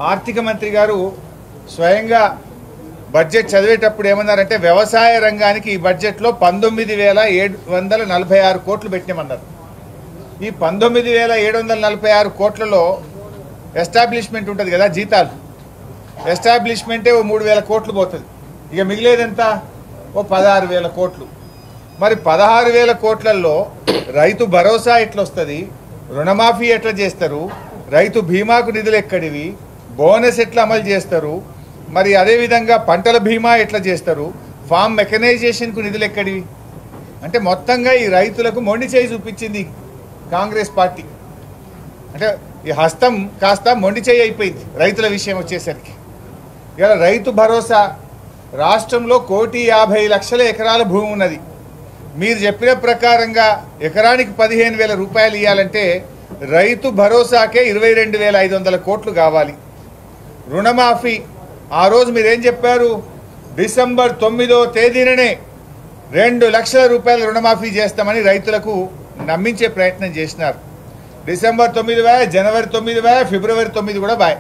ఆర్థిక మంత్రి గారు స్వయంగా బడ్జెట్ చదివేటప్పుడు ఏమన్నారంటే వ్యవసాయ రంగానికి ఈ బడ్జెట్లో పంతొమ్మిది వేల ఏడు వందల నలభై ఆరు కోట్లు పెట్టినామన్నారు ఈ పంతొమ్మిది వేల ఏడు వందల నలభై ఆరు కోట్లలో ఎస్టాబ్లిష్మెంట్ ఉంటుంది కదా జీతాలు ఎస్టాబ్లిష్మెంటే ఓ మూడు వేల కోట్లు పోతుంది ఇక మిగిలేదెంత ఓ పదహారు వేల కోట్లు మరి పదహారు వేల కోట్లలో రైతు భరోసా ఎట్లా వస్తుంది రుణమాఫీ ఎట్లా చేస్తారు రైతు బీమాకు నిధులు ఎక్కడివి బోనస్ ఎట్లా అమలు చేస్తారు మరి అదేవిధంగా పంటల బీమా ఎట్లా చేస్తారు ఫామ్ మెకనైజేషన్కు నిధులు ఎక్కడివి అంటే మొత్తంగా ఈ రైతులకు మొండి చేయి చూపించింది కాంగ్రెస్ పార్టీ అంటే ఈ హస్తం కాస్త మొండి చేయి అయిపోయింది రైతుల విషయం వచ్చేసరికి ఇలా రైతు భరోసా రాష్ట్రంలో కోటి యాభై లక్షల ఎకరాల భూమి ఉన్నది మీరు చెప్పిన ప్రకారంగా ఎకరానికి పదిహేను వేల రూపాయలు ఇవ్వాలంటే రైతు భరోసాకే ఇరవై రెండు వేల ఐదు వందల కోట్లు కావాలి రుణమాఫీ ఆ రోజు మీరేం చెప్పారు డిసెంబర్ తొమ్మిదో తేదీననే రెండు లక్షల రూపాయల రుణమాఫీ చేస్తామని రైతులకు నమ్మించే ప్రయత్నం చేసినారు డిసెంబర్ తొమ్మిది వే జనవరి తొమ్మిది వే ఫిబ్రవరి తొమ్మిది కూడా బాయ్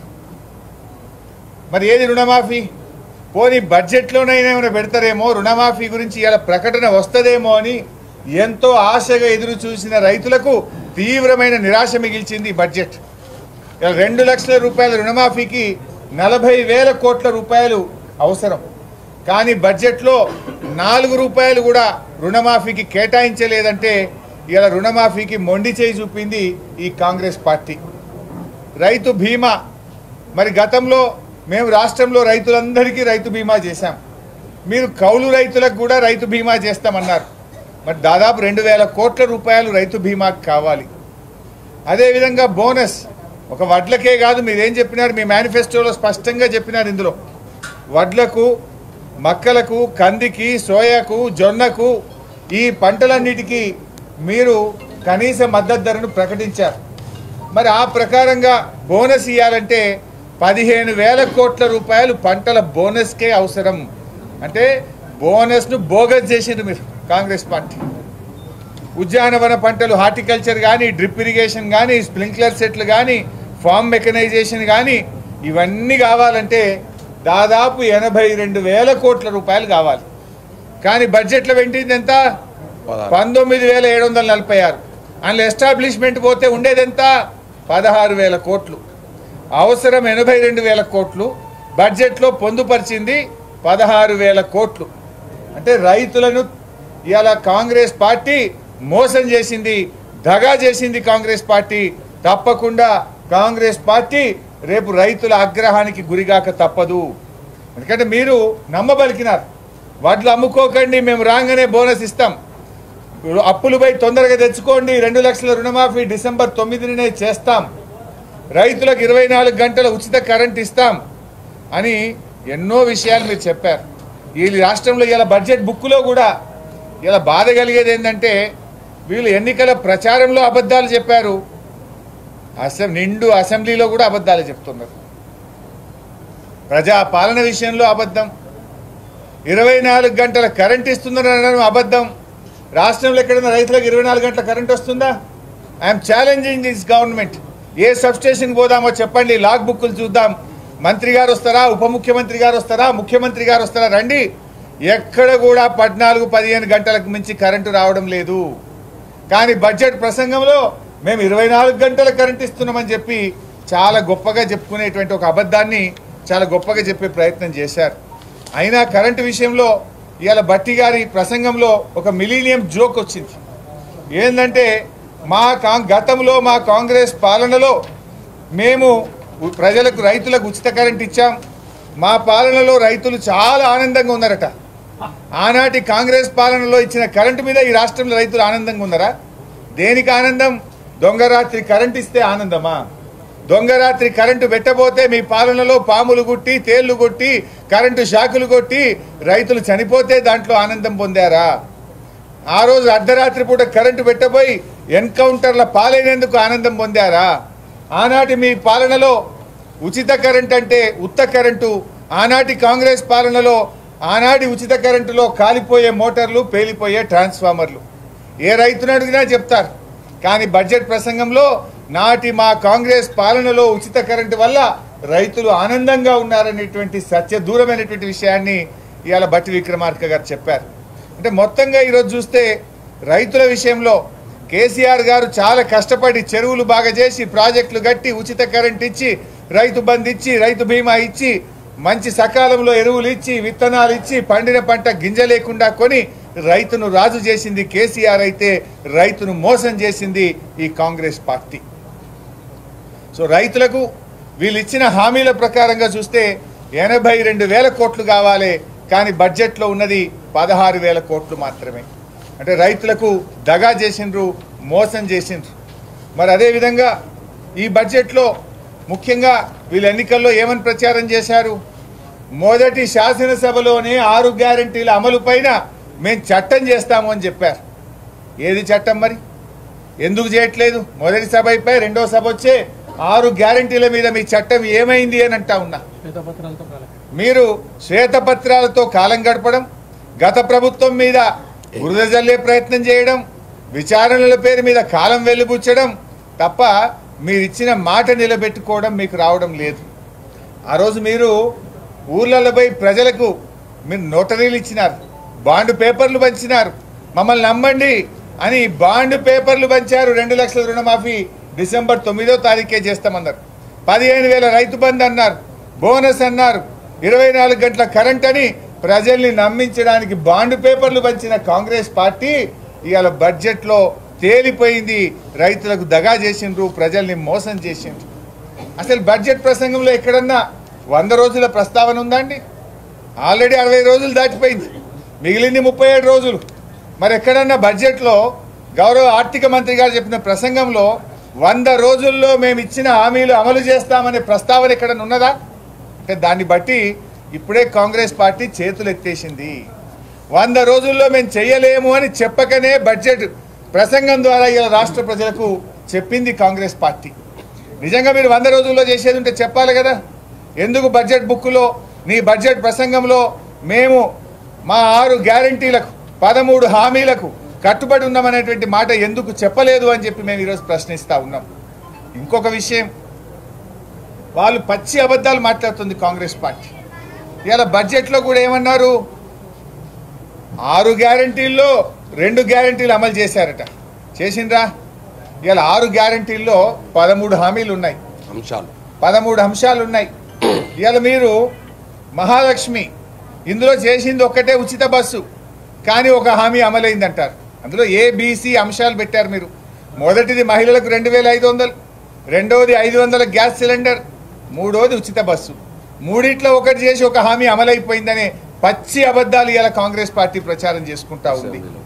మరి ఏది రుణమాఫీ పోనీ బడ్జెట్లోనైనా ఏమైనా పెడతారేమో రుణమాఫీ గురించి ఇలా ప్రకటన వస్తుందేమో అని ఎంతో ఆశగా ఎదురు చూసిన రైతులకు తీవ్రమైన నిరాశ మిగిల్చింది ఈ బడ్జెట్ ఇలా రెండు లక్షల రూపాయల రుణమాఫీకి నలభై వేల కోట్ల రూపాయలు అవసరం కానీ బడ్జెట్లో నాలుగు రూపాయలు కూడా రుణమాఫీకి కేటాయించలేదంటే ఇలా రుణమాఫీకి మొండి చేయి చూపింది ఈ కాంగ్రెస్ పార్టీ రైతు బీమా మరి గతంలో మేము రాష్ట్రంలో రైతులందరికీ రైతు బీమా చేశాం మీరు కౌలు రైతులకు కూడా రైతు బీమా చేస్తామన్నారు మరి దాదాపు రెండు వేల కోట్ల రూపాయలు రైతు బీమాకి కావాలి అదేవిధంగా బోనస్ ఒక వడ్లకే కాదు మీరేం చెప్పినారు మీ మేనిఫెస్టోలో స్పష్టంగా చెప్పినారు ఇందులో వడ్లకు మక్కలకు కందికి సోయాకు జొన్నకు ఈ పంటలన్నిటికీ మీరు కనీస మద్దతు ధరను ప్రకటించారు మరి ఆ ప్రకారంగా బోనస్ ఇవ్వాలంటే పదిహేను వేల కోట్ల రూపాయలు పంటల బోనస్కే అవసరం అంటే బోనస్ను బోగస్ చేసిండ్రు మీరు కాంగ్రెస్ పార్టీ ఉద్యానవన పంటలు హార్టికల్చర్ కానీ డ్రిప్ ఇరిగేషన్ కానీ స్ప్రింక్లర్ సెట్లు కానీ ఫామ్ మెకనైజేషన్ కానీ ఇవన్నీ కావాలంటే దాదాపు ఎనభై రెండు వేల కోట్ల రూపాయలు కావాలి కానీ బడ్జెట్లో పెట్టింది ఎంత పంతొమ్మిది వేల ఏడు వందల నలభై ఆరు అందులో ఎస్టాబ్లిష్మెంట్ పోతే ఉండేది ఎంత పదహారు వేల కోట్లు అవసరం ఎనభై రెండు వేల కోట్లు బడ్జెట్లో పొందుపరిచింది పదహారు వేల కోట్లు అంటే రైతులను ఇవాళ కాంగ్రెస్ పార్టీ మోసం చేసింది దగా చేసింది కాంగ్రెస్ పార్టీ తప్పకుండా కాంగ్రెస్ పార్టీ రేపు రైతుల ఆగ్రహానికి గురిగాక తప్పదు ఎందుకంటే మీరు నమ్మబలికినారు వడ్లు అమ్ముకోకండి మేము రాగానే బోనస్ ఇస్తాం అప్పులు పోయి తొందరగా తెచ్చుకోండి రెండు లక్షల రుణమాఫీ డిసెంబర్ తొమ్మిదినే చేస్తాం రైతులకు ఇరవై నాలుగు గంటల ఉచిత కరెంట్ ఇస్తాం అని ఎన్నో విషయాలు మీరు చెప్పారు ఈ రాష్ట్రంలో ఇలా బడ్జెట్ బుక్లో కూడా ఇలా బాధ కలిగేది ఏంటంటే వీళ్ళు ఎన్నికల ప్రచారంలో అబద్ధాలు చెప్పారు అసెం నిండు అసెంబ్లీలో కూడా అబద్ధాలు చెప్తున్నారు ప్రజా పాలన విషయంలో అబద్ధం ఇరవై నాలుగు గంటల కరెంట్ ఇస్తుందని అనడం అబద్ధం రాష్ట్రంలో ఎక్కడైనా రైతులకు ఇరవై నాలుగు గంటల కరెంట్ వస్తుందా ఐఎమ్ ఛాలెంజింగ్ దిస్ గవర్నమెంట్ ఏ సబ్స్టేషన్కి పోదామో చెప్పండి లాగ్ బుక్లు చూద్దాం మంత్రి గారు వస్తారా ఉప ముఖ్యమంత్రి గారు వస్తారా ముఖ్యమంత్రి గారు వస్తారా రండి ఎక్కడ కూడా పద్నాలుగు పదిహేను గంటలకు మించి కరెంటు రావడం లేదు కానీ బడ్జెట్ ప్రసంగంలో మేము ఇరవై నాలుగు గంటల కరెంట్ ఇస్తున్నామని చెప్పి చాలా గొప్పగా చెప్పుకునేటువంటి ఒక అబద్ధాన్ని చాలా గొప్పగా చెప్పే ప్రయత్నం చేశారు అయినా కరెంటు విషయంలో ఇవాళ బట్టి గారి ప్రసంగంలో ఒక మిలీనియం జోక్ వచ్చింది ఏంటంటే మా కాం గతంలో మా కాంగ్రెస్ పాలనలో మేము ఉ- ప్రజలకు రైతులకు ఉచిత కరెంట్ ఇచ్చాం మా పాలనలో రైతులు చాలా ఆనందంగా ఉన్నారట ఆనాటి కాంగ్రెస్ పాలనలో ఇచ్చిన కరెంటు మీద ఈ రాష్ట్రంలో రైతులు ఆనందంగా ఉన్నారా దేనికి ఆనందం దొంగరాత్రి కరెంట్ ఇస్తే ఆనందమా దొంగరాత్రి కరెంటు పెట్టబోతే మీ పాలనలో పాములు కొట్టి తేళ్లు కొట్టి కరెంటు షాకులు కొట్టి రైతులు చనిపోతే దాంట్లో ఆనందం పొందారా ఆ రోజు అర్ధరాత్రి పూట కరెంటు పెట్టబోయి ఎన్కౌంటర్ల పాలైనందుకు ఆనందం పొందారా ఆనాటి మీ పాలనలో ఉచిత కరెంట్ అంటే ఉత్త కరెంటు ఆనాటి కాంగ్రెస్ పాలనలో ఆనాటి ఉచిత కరెంటులో కాలిపోయే మోటార్లు పేలిపోయే ట్రాన్స్ఫార్మర్లు ఏ రైతును అడిగినా చెప్తారు కానీ బడ్జెట్ ప్రసంగంలో నాటి మా కాంగ్రెస్ పాలనలో ఉచిత కరెంటు వల్ల రైతులు ఆనందంగా ఉన్నారనేటువంటి సత్య దూరమైనటువంటి విషయాన్ని ఇవాళ బట్టి విక్రమార్క గారు చెప్పారు అంటే మొత్తంగా ఈరోజు చూస్తే రైతుల విషయంలో కేసీఆర్ గారు చాలా కష్టపడి చెరువులు బాగా చేసి ప్రాజెక్టులు కట్టి ఉచిత కరెంట్ ఇచ్చి రైతు బంధు ఇచ్చి రైతు బీమా ఇచ్చి మంచి సకాలంలో ఎరువులు ఇచ్చి విత్తనాలు ఇచ్చి పండిన పంట గింజ లేకుండా కొని రైతును రాజు చేసింది కేసీఆర్ అయితే రైతును మోసం చేసింది ఈ కాంగ్రెస్ పార్టీ సో రైతులకు వీళ్ళు ఇచ్చిన హామీల ప్రకారంగా చూస్తే ఎనభై రెండు వేల కోట్లు కావాలి కానీ బడ్జెట్లో ఉన్నది పదహారు వేల కోట్లు మాత్రమే అంటే రైతులకు దగా చేసిండ్రు మోసం చేసిండ్రు మరి అదేవిధంగా ఈ బడ్జెట్లో ముఖ్యంగా వీళ్ళు ఎన్నికల్లో ఏమని ప్రచారం చేశారు మొదటి శాసనసభలోనే ఆరు గ్యారంటీల అమలు పైన మేము చట్టం చేస్తాము అని చెప్పారు ఏది చట్టం మరి ఎందుకు చేయట్లేదు మొదటి సభ అయిపోయి రెండో సభ వచ్చే ఆరు గ్యారంటీల మీద మీ చట్టం ఏమైంది అని అంటా ఉన్నా శ్వేతపత్రాలతో కాలం మీరు శ్వేతపత్రాలతో కాలం గడపడం గత ప్రభుత్వం మీద బురద జల్లే ప్రయత్నం చేయడం విచారణల పేరు మీద కాలం వెలుబుచ్చడం తప్ప మీరు ఇచ్చిన మాట నిలబెట్టుకోవడం మీకు రావడం లేదు ఆ రోజు మీరు ఊర్లలో పోయి ప్రజలకు మీరు నోటరీలు ఇచ్చినారు బాండ్ పేపర్లు పంచినారు మమ్మల్ని నమ్మండి అని బాండ్ పేపర్లు పంచారు రెండు లక్షల రుణమాఫీ డిసెంబర్ తొమ్మిదో తారీఖే చేస్తామన్నారు పదిహేను వేల రైతు బంధు అన్నారు బోనస్ అన్నారు ఇరవై నాలుగు గంటల కరెంట్ అని ప్రజల్ని నమ్మించడానికి బాండ్ పేపర్లు పంచిన కాంగ్రెస్ పార్టీ ఇవాళ బడ్జెట్లో తేలిపోయింది రైతులకు దగా చేసిండ్రు ప్రజల్ని మోసం చేసిండ్రు అసలు బడ్జెట్ ప్రసంగంలో ఎక్కడన్నా వంద రోజుల ప్రస్తావన ఉందా అండి ఆల్రెడీ అరవై రోజులు దాటిపోయింది మిగిలింది ముప్పై ఏడు రోజులు మరి ఎక్కడన్నా బడ్జెట్లో గౌరవ ఆర్థిక మంత్రి గారు చెప్పిన ప్రసంగంలో వంద రోజుల్లో మేము ఇచ్చిన హామీలు అమలు చేస్తామనే ప్రస్తావన ఎక్కడన్నా ఉన్నదా అంటే దాన్ని బట్టి ఇప్పుడే కాంగ్రెస్ పార్టీ చేతులు ఎత్తేసింది వంద రోజుల్లో మేము చేయలేము అని చెప్పకనే బడ్జెట్ ప్రసంగం ద్వారా ఇలా రాష్ట్ర ప్రజలకు చెప్పింది కాంగ్రెస్ పార్టీ నిజంగా మీరు వంద రోజుల్లో చేసేది ఉంటే చెప్పాలి కదా ఎందుకు బడ్జెట్ బుక్లో నీ బడ్జెట్ ప్రసంగంలో మేము మా ఆరు గ్యారంటీలకు పదమూడు హామీలకు కట్టుబడి ఉన్నామనేటువంటి మాట ఎందుకు చెప్పలేదు అని చెప్పి మేము ఈరోజు ప్రశ్నిస్తూ ఉన్నాం ఇంకొక విషయం వాళ్ళు పచ్చి అబద్ధాలు మాట్లాడుతుంది కాంగ్రెస్ పార్టీ ఇలా బడ్జెట్లో కూడా ఏమన్నారు ఆరు గ్యారంటీల్లో రెండు గ్యారంటీలు అమలు చేశారట చేసిండ్రా ఇలా ఆరు గ్యారంటీల్లో పదమూడు హామీలు ఉన్నాయి అంశాలు పదమూడు అంశాలు ఉన్నాయి ఇవాళ మీరు మహాలక్ష్మి ఇందులో చేసింది ఒక్కటే ఉచిత బస్సు కానీ ఒక హామీ అమలైందంటారు అందులో ఏబిసి అంశాలు పెట్టారు మీరు మొదటిది మహిళలకు రెండు వేల ఐదు వందలు రెండవది ఐదు వందల గ్యాస్ సిలిండర్ మూడవది ఉచిత బస్సు మూడిట్లో ఒకటి చేసి ఒక హామీ అమలైపోయిందనే పచ్చి అబద్ధాలు ఇవాళ కాంగ్రెస్ పార్టీ ప్రచారం చేసుకుంటా ఉంది